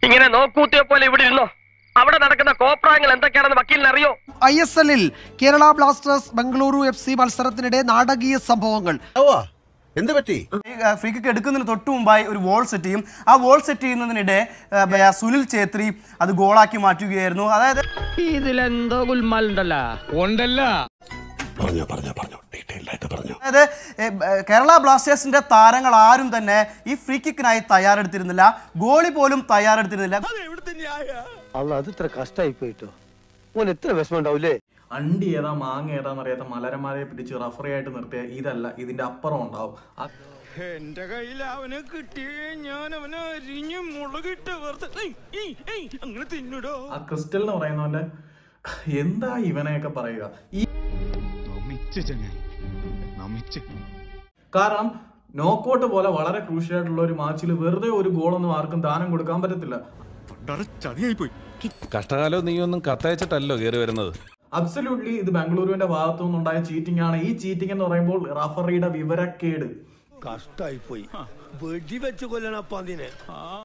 ഇങ്ങനെ നോക്കൂത്തിയെ പോലെ ഇവിടെ ഇരുന്നോ അവിടെ നടക്കുന്ന കോപ്രായങ്ങൾ എന്തൊക്കെയാണെന്ന് വക്കീലിന് അറിയോ ഐ എസ് എല്ലിൽ Kerala Blasters Bengaluru F C മത്സരത്തിനിടെ നാടകീയ സംഭവങ്ങൾ എന്ത് പറ്റി ഫ്രീ കിക്ക് എടുക്കുന്നതിന് തൊട്ട് മുമ്പായി ഒരു വോൾ സെറ്റ് ചെയ്യും ആ വോൾ സെറ്റ് ചെയ്യുന്നതിനിടെ ആ, ബ- സുനിൽ ഛേത്രി അത് ഗോളാക്കി മാറ്റുകയായിരുന്നു അതായത് ഇതിലെന്തോ ഗുൽമാലുണ്ടല്ലോ പറഞ്ഞോ പറഞ്ഞോ പറഞ്ഞോ ഡീറ്റെയിൽഡ് ആയിട്ട് പറഞ്ഞോ അതായത് എ, ബ- കേരള ബ്ലാസ്റ്റേഴ്സിന്റെ താരങ്ങൾ ആരും തന്നെ ഈ ഫ്രീ കിക്കിനായി തയ്യാറെടുത്തിരുന്നില്ല ഗോളി പോലും തയ്യാറെടുത്തിരുന്നില്ല അല്ല അത് ഇത്ര കഷ്ടായി പോയിട്ടോ ഓൻ എത്ര വിഷമം ഉണ്ടാവൂലേ അണ്ടി ഏതാ മാങ്ങ ഏതാന്ന് അറിയാത്ത മലരന്മാരെ പിടിച്ച് റഫറി ആയിട്ട് നിർത്തിയ ഇതല്ല ഇതിന്റെ അപ്പുറം ഉണ്ടാവും ആ- എന്റെ കയ്യിൽ അവനെ കിട്ടിയേ ഞാൻ അവനെ അരിഞ്ഞു മുളകിട്ട് വെറുതെ ഏയ്, ഏയ്, ഏയ്, അങ്ങനെ തിന്നിടോ ആ ക്രിസ്റ്റൽ എന്ന് പറയുന്നവന്റെ എന്താ ഇവനെയൊക്കെ പറയുക ഈ കാരണം നോക്കൗട്ട് പോലെ വളരെ ക്രൂഷ്യൽ ആയിട്ടുള്ള ഒരു മാച്ചിൽ വെറുതെ ഒരു ഗോളൊന്നും ആർക്കും ദാനം കൊടുക്കാൻ പറ്റത്തില്ല ചതിയായി പോയി കഷ്ടകാലം നീ ഒന്നും കത്തയച്ചിട്ടല്ലോ കയറി വരുന്നത് അബ്സല്യൂട്ട്ലി ഇത് ബാംഗ്ലൂരുവിന്റെ ഭാഗത്തു നിന്നുണ്ടായ ചീറ്റിംഗ് ആണ് ഈ ചീറ്റിംഗ് എന്ന് പറയുമ്പോൾ റഫറിയുടെ വിവരക്കേട് കഷ്ടായി പോയി വെടി വെച്ച് കൊല്ലണപ്പ അതിനെ